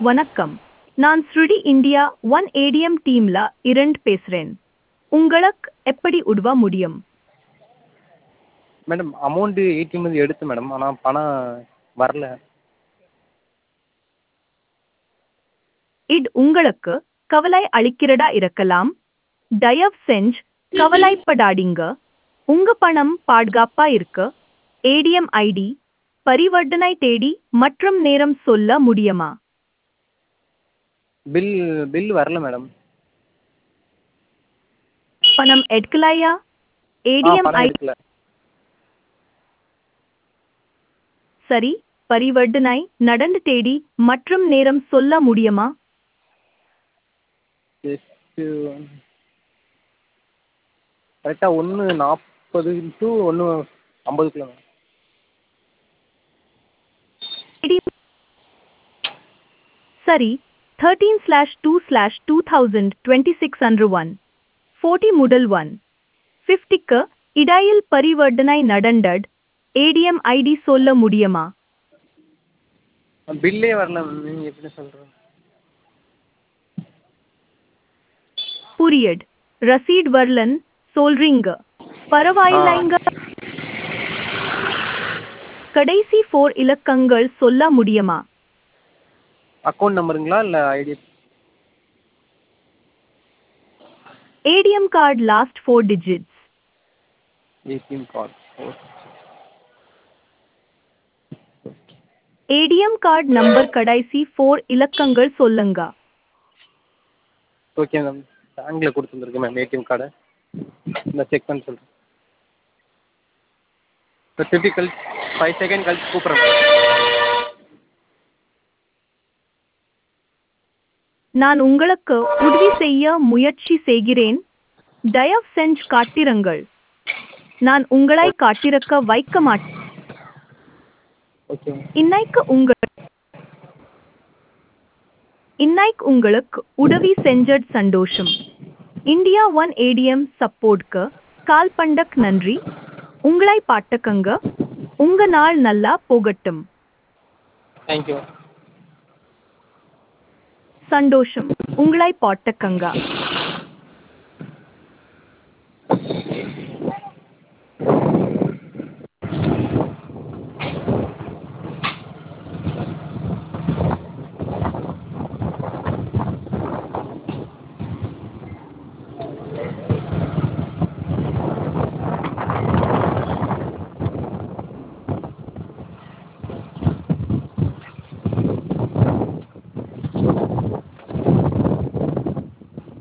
வணக்கம் நான் ஸ்ருடி இந்தியா ஒன் ஏடிஎம் டீம்ல இரண்டு பேசுறேன் உங்களுக்கு எப்படி உதவ முடியும் மேடம் அமௌண்ட்டு ஏடிஎம்லேருந்து எடுத்தேன் மேடம் ஆனால் பணம் வரல இது உங்களுக்கு கவலை அளிக்கிறதா இருக்கலாம் தயவு செஞ்சு கவலைப்படாதீங்க உங்க பணம் பாதுகாப்பா இருக்கு ஏடிஎம் ஐடி பரிவர்த்தனை தேதி மற்றும் நேரம் சொல்ல முடியுமா பில் பில் வரல மேடம் பணம் எடுக்கலையா ஆ ஏடிஎம் பணம் ஐடி எடுக்கல சரி பரிவர்த்தனை நடந்த தேதி மற்றும் நேரம் சொல்ல முடியுமா ஜஸ்ட்டு கரெக்டாக ஒன்று நாற்பது டு ஒன்று ஐம்பதுக்குள்ள மேம் ADM சரி thirteen slash two slash two thousand twenty six அன்று ஒன் ஃபோர்ட்டி முதல் ஒன் ஃபிஃப்டிக்கு இடையில் பரிவர்த்தனை நடந்தது ஏடிஎம் ஐடி சொல்ல முடியுமா பில்லே வரல நீங்கள் எப்படி சொல்கிறேன் புரியட் ரசீட் வரலன் சொல்றீங்க பரவாயில்லைங்க கடைசி ஃபோர் இலக்கங்கள் சொல்ல முடியுமா அக்கௌண்ட் நம்பருங்களா இல்லை ID ATM card last four digits ATM card ATM card number கடைசி ஃபோர் இலக்கங்கள் சொல்லுங்க ஓகே மேம் பேங்க்கில் கொடுத்துருந்துருக்கு மேம் ஏடிஎம் கார்டை நான் செக் பண்ணி சொல்கிறேன் இப்போ திருப்பி கழிச்சு ஃபைவ் செகண்ட் கழிச்சு கூப்பிட்றேன் நான் உங்களுக்கு உதவி செய்ய முயற்சி செய்கிறேன் தயவு செஞ்சு காட்டிருங்கள் நான் உங்களை காட்டிருக்க வைக்க மாட்டேன் ஓகே மேம் இன்னைக்கு உங்கள் இன்னைக்கு உங்களுக்கு உதவி செஞ்சது சந்தோஷம் இந்தியா ஒன் ஏடிஎம் சப்போர்ட்க்கு கால் பண்டக் நன்றி உங்களை பாட்டுக்கங்க உங்க நாள் நல்லா போகட்டும் தேங்க்யூ சந்தோஷம் உங்களை பாட்டுக்கங்க